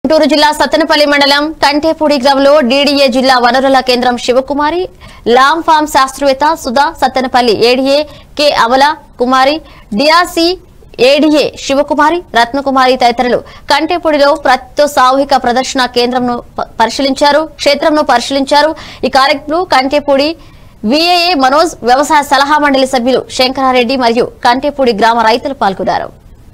గుంటూరు జిల్లా సత్తెనపల్లి మండలం కంటేపూడి గ్రామంలో డీడీఏ జిల్లా వనరుల కేంద్రం శివకుమారి లామ్ ఫామ్ శాస్త్రవేత్త Sudha Sattenapalli ADA K Amala Kumari DRC ADA Sivakumari Ratnakumari తదితరులు కంటేపూడిలో ప్రతితో సామూహిక ప్రదర్శన కేంద్రంను ప- పరిశీలించారు క్షేత్రంను పరిశీలించారు ఈ కార్యక్రమంలో కంటేపూడి విఏఏ మనోజ్ వ్యవసాయ సలహా మండలి సభ్యులు శంకరారెడ్డి మరియు కంటేపూడి గ్రామ రైతులు పాల్గొన్నారు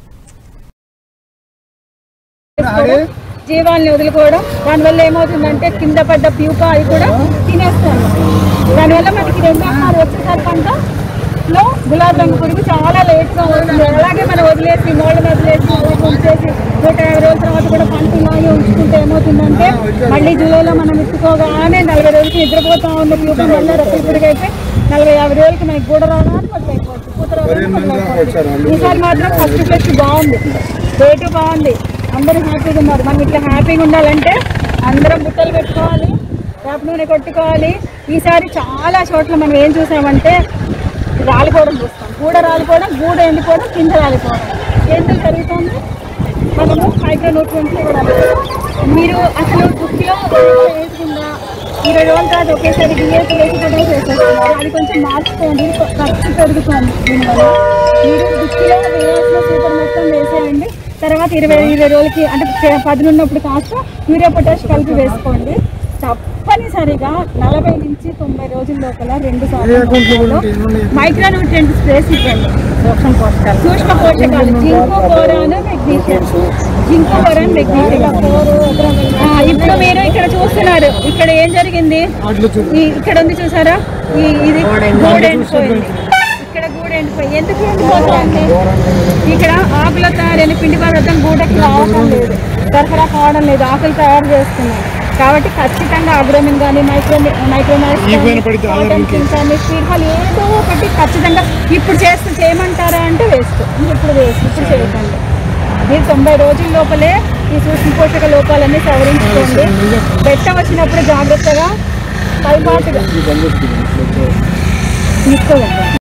చేసుకోవడం, జీవాల్ని వదులుకోవడం దానివల్ల ఏమవుతుందంటే కింద పడ్డ ప్యూప అవి కూడా తినేస్తాను దానివల్ల మనకి రెండు ఆహారం వచ్చేసరికి పంట లో గులాబీ రంగు పురుగు చాలా లేట్గా వస్తుంది అలాగే మనం వదిలేసి మోళ్ళని వదిలేసి అలా ఉంచేసి నూట యాభై రోజుల తర్వాత కూడా పంట ఇలాగే ఉంచుకుంటే ఏమవుతుందంటే మళ్ళీ జూలైలో మనం ఎత్తుకోగానే నలభై రోజులకి నిద్రపోతా ఉన్న ప్యూప మళ్ళీ రొట్టెల పురుగు అయిపోయి నలభై యాభై రోజులకి మనకి గూడ రావడానికి మొదలు అయిపోతుంది పూత రావడానికి మొదలు అయిపోతుంది ఈసారి మాత్రం ఫస్ట్ ఫ్లెష్ బాగుంది రేటు బాగుంది అందరూ హ్యాపీగా ఉన్నారు మనం ఇట్లా హ్యాపీగా ఉండాలంటే అందరం బుట్టలు పెట్టుకోవాలి వేప నూనె కొట్టుకోవాలి ఈసారి చాలా చోట్ల మనం ఏం చూసామంటే రాలిపోవడం చూస్తాం గూడ రాలిపోవడం గూడ ఎండిపోవడం కింద రాలిపోవడం ఎందుకు జరుగుతుంది మనము మైక్రో న్యూట్రియన్స్ ఇవ్వడానికి మీరు అసలు బుక్కిలో వేయకుండా ఇరవై రోజుల తర్వాత ఒకేసారి డిఎస్ వేసి కూడా చేసేస్తున్నారు అది కొంచెం మార్చుకోండి ఖర్చు పెరుగుతుంది దీనివల్ల మీరు బుక్కిలో వేయాల్సిన సూపర్ మొత్తం వేసేయండి తర్వాత ఇరవై ఇరవై రోజులకి అంటే ప- పదునున్నప్పుడు కాస్త యూరియా పొటాష్ కలిపి వేసుకోండి తప్పనిసరిగా నలభై నుంచి తొంభై రోజుల లోపల రెండు సార్లు మైక్రో న్యూట్రియంట్ స్ప్రేస్ ఇవ్వండి సూక్ష్మ పోషకాలు సూక్ష్మ పోషకాలు జింకో బోరాన్ మెగ్నీషియం జింకో బోరాన్ మెగ్నీషియం ఆ, ఇప్పుడు మీరు ఇక్కడ చూస్తున్నారు ఇక్కడ ఏం జరిగింది ఈ- ఇక్కడ ఉంది చూసారా ఈ ఇది గూడు ఎండిపోయింది ఇక్కడ గూడు ఎండిపోయి ఎందుకు ఎండిపోతుంది ఇక్కడ ఆకులో తయారైన పిండి పదార్థం గూడకి రావడం లేదు సరఫరా కావడం లేదు ఆకులు తయారు చేస్తున్నాయి కాబట్టి ఖచ్చితంగా అగ్రోమిన్ కానీ మైక్రో మైక్రోమైస్ కానీ స్పీడ్ఫాల్ ఏదో ఒకటి ఖచ్చితంగా ఇప్పుడు చేస్తే చేయమంటారా అంటే వేస్ట్ ఇప్పుడు వేస్ట్ ఇప్పుడు చేయకండి మీరు తొంభై రోజుల లోపలే ఈ సూక్ష్మ పోషక లోపాలన్నీ సవరించుకోండి బెట్ట వచ్చినప్పుడు జాగ్రత్తగా పైపాటుగా తీసుకోవాలి